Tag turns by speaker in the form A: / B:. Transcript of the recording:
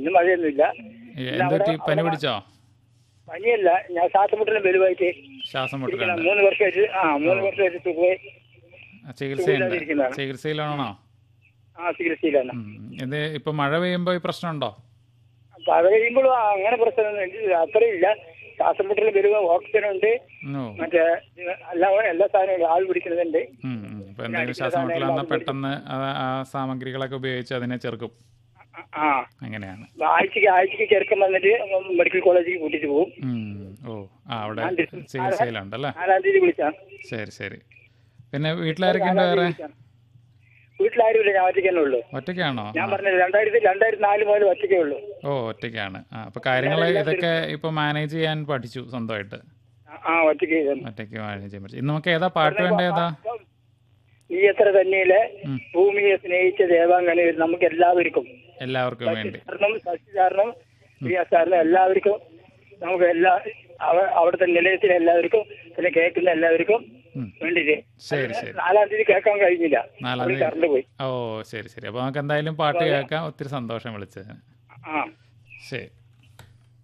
A: ഇന്ന് മഴയൊന്നുമില്ല
B: എന്തൊറ്റി പനി പിടിച്ചോ
A: പനിയല്ല ഞാൻ ശ്വാസമുട്ടലും വലുതായിട്ട്
B: ശ്വാസം
A: ഇരിക്കണം
B: മുട്ടലുണ്ട്
A: മൂന്ന് വർഷമായിട്ട് ആ മൂന്ന് വർഷമായിട്ട് സുഖമായി
B: ചികിത്സയുണ്ട്
A: സുഖമില്ലാതിരിക്കുന്നതാണ്.
B: ചികിത്സയിലാണോ
A: ആ ചികിത്സയിലാണ്
B: ഉം. ഇത് ഇപ്പൊ മഴ പെയ്യുമ്പോ ഈ പ്രശ്നമുണ്ടോ
A: അപ്പൊ അത് കഴിയുമ്പോഴും അങ്ങനെ പ്രശ്നമൊന്നും ഇല്ല. അത്രയില്ല ശ്വാസം മുട്ടലും വലുവ ഓക്സിജൻ ഉണ്ട്
B: ഓ
A: മറ്റേ എല്ലാ എല്ലാ സാധനവും ആൾ പിടിക്കുന്നുണ്ട്
B: ഉം, ഉം. ഇപ്പൊ എന്തെങ്കിലും ശ്വാസം മുട്ടലാന്ന് പെട്ടെന്ന് ആ- ആ സാമഗ്രികളൊക്കെ ഉപയോഗിച്ച് അതിനെ ചെറുക്കും
A: ആ
B: അങ്ങനെയാണ്
A: ആഴ്ചക്ക് ആഴ്ചക്ക് ചെറുക്കം വന്നിട്ട് മെഡിക്കൽ കോളേജിൽ കൂട്ടിട്ട് പോകും
B: ഉം. ഓ ആ അവിടെ
A: ഞാൻ ഡിസ്-
B: ചികിത്സയിലുണ്ടല്ലേ
A: നാലാം തീയതി വിളിച്ചാ
B: ശരി ശരി പിന്നെ വീട്ടിലാരൊക്കെ ഉണ്ട് വേറെ
A: വീട്ടിലാരുമില്ല ഞാൻ ഒറ്റയ്ക്ക് തന്നെ ഉള്ളൂ
B: ഒറ്റയ്ക്കാണോ
A: ഞാൻ
B: ആ.
A: പറഞ്ഞത് രണ്ടായിരത്തി രണ്ടായിരത്തി നാല് മുതൽ ഒറ്റയ്ക്കേ ഉള്ളൂ
B: ഓ ഒറ്റയ്ക്കാണ് ആ അപ്പൊ കാര്യങ്ങൾ ഇതൊക്കെ ഇപ്പൊ മാനേജ് ചെയ്യാൻ പഠിച്ചു സ്വന്തമായിട്ട്
A: ആ, ആ ഒറ്റയ്ക്ക് ചെയ്തു.
B: ഒറ്റയ്ക്ക് മാനേജ് ചെയ്യാൻ പഠിച്ചു ഇന്ന് നമുക്ക് ഏതാ പാട്ട് വേണ്ട ഏതാ
A: നീ എത്ര തന്നെയിലെ
B: ഉം.
A: ഭൂമിയെ സ്നേഹിച്ച ദേവാംഗന നമുക്ക് എല്ലാവർക്കും
B: എല്ലാവർക്കും വേണ്ടി
A: കാരണം ശശിചാരണം പ്രിയാസാറിനും എല്ലാവർക്കും നമുക്ക് എല്ലാ അവ- അവിടുത്തെ നിലയത്തിലെ എല്ലാവർക്കും പിന്നെ കേൾക്കുന്ന എല്ലാവർക്കും
B: ഉം.
A: വേണ്ടിയിട്ട്
B: ശരി ശരി
A: നാലാം തീയതി കേൾക്കാൻ കഴിഞ്ഞില്ല
B: നാലാം
A: അവര്
B: തീയതി
A: കറണ്ട് പോയി
B: ഓ ശരി ശരി അപ്പൊ നമുക്ക് എന്തായാലും പാട്ട് കേൾക്കാം ഒത്തിരി സന്തോഷം വിളിച്ചതിന്
A: ആ
B: ശരി